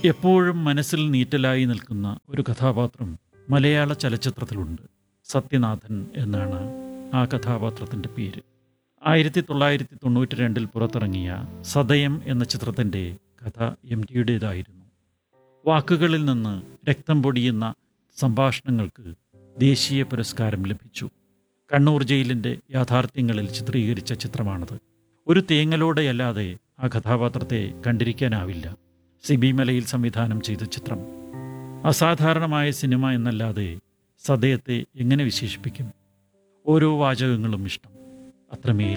എപ്പോഴും മനസ്സിൽ നീറ്റലായി നിൽക്കുന്ന ഒരു കഥാപാത്രം മലയാള ചലച്ചിത്രത്തിലുണ്ട് സത്യനാഥൻ എന്നാണ് ആ കഥാപാത്രത്തിൻ്റെ പേര് ആയിരത്തി തൊള്ളായിരത്തി തൊണ്ണൂറ്റി രണ്ടിൽ പുറത്തിറങ്ങിയ സദയം എന്ന ചിത്രത്തിൻ്റെ കഥ എം ടിയുടേതായിരുന്നു വാക്കുകളിൽ നിന്ന് രക്തം പൊടിയുന്ന സംഭാഷണങ്ങൾക്ക് ദേശീയ പുരസ്കാരം ലഭിച്ചു കണ്ണൂർ ജയിലിൻ്റെ യാഥാർത്ഥ്യങ്ങളിൽ ചിത്രീകരിച്ച ചിത്രമാണത് ഒരു തേങ്ങലോടെയല്ലാതെ ആ കഥാപാത്രത്തെ കണ്ടിരിക്കാനാവില്ല സിബി മലയിൽ സംവിധാനം ചെയ്ത ചിത്രം അസാധാരണമായ സിനിമ എന്നല്ലാതെ സദയത്തെ എങ്ങനെ വിശേഷിപ്പിക്കും ഓരോ വാചകങ്ങളും ഇഷ്ടം അത്രമേൽ